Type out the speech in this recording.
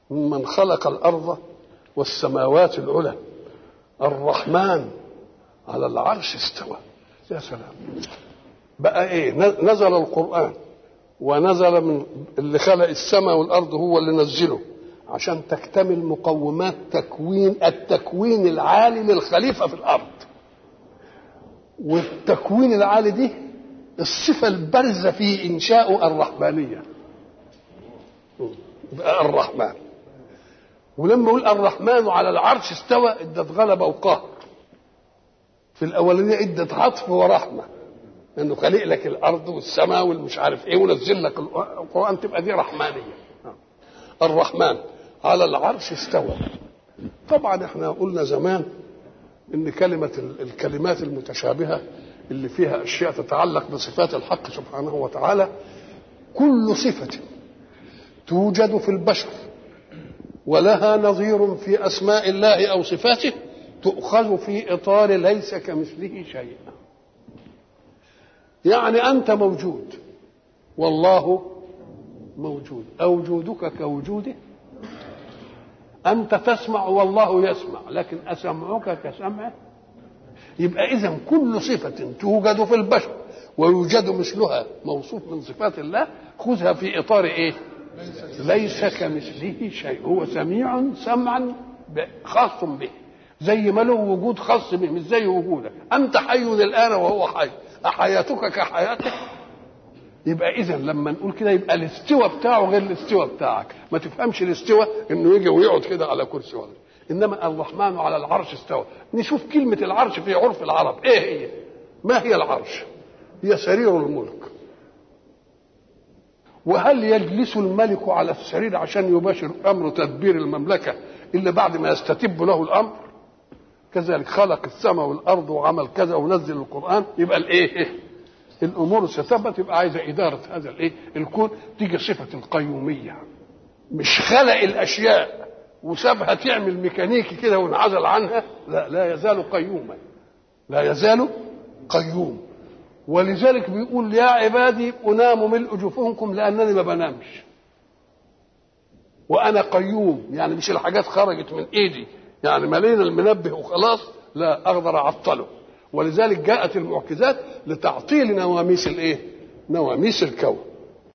ممن خلق الارض والسماوات العلى الرحمن على العرش استوى يا سلام بقى ايه نزل القران ونزل من اللي خلق السماء والارض هو اللي نزله عشان تكتمل مقومات تكوين التكوين العالي للخليفه في الارض والتكوين العالي دي الصفه البارزه في انشاء الرحمانيه بقى الرحمن ولما يقول الرحمن على العرش استوى ادت غلبه وقهر في الاولانيه ادت عطف ورحمه انه خلق لك الارض والسماء والمش عارف ايه ونزل لك القران تبقى دي رحمانيه الرحمن على العرش استوى طبعا احنا قلنا زمان ان كلمه الكلمات المتشابهه اللي فيها اشياء تتعلق بصفات الحق سبحانه وتعالى كل صفه توجد في البشر ولها نظير في اسماء الله او صفاته تؤخذ في اطار ليس كمثله شيء يعني انت موجود والله موجود اوجودك كوجوده انت تسمع والله يسمع لكن اسمعك كسمعه يبقى اذا كل صفه توجد في البشر ويوجد مثلها موصوف من صفات الله خذها في اطار ايه ليس كمثله شيء هو سميع سمعا خاص به زي ما له وجود خاص به مش زي وجودك انت حي الان وهو حي احياتك كحياتك يبقى اذا لما نقول كده يبقى الاستواء بتاعه غير الاستواء بتاعك ما تفهمش الاستواء انه يجي ويقعد كده على كرسي ولا انما الرحمن على العرش استوى نشوف كلمه العرش في عرف العرب ايه هي ما هي العرش هي سرير الملك وهل يجلس الملك على السرير عشان يباشر امر تدبير المملكه الا بعد ما يستتب له الامر كذلك خلق السماء والارض وعمل كذا ونزل القران يبقى الايه الامور ستثبت يبقى عايزه اداره هذا الايه الكون تيجي صفه القيوميه مش خلق الاشياء وسابها تعمل ميكانيكي كده وانعزل عنها لا لا يزال قيوما لا يزال قيوم ولذلك بيقول يا عبادي انام ملء جفونكم لانني ما بنامش وانا قيوم يعني مش الحاجات خرجت من ايدي يعني ملينا المنبه وخلاص لا اقدر اعطله ولذلك جاءت المعجزات لتعطيل نواميس الايه نواميس الكون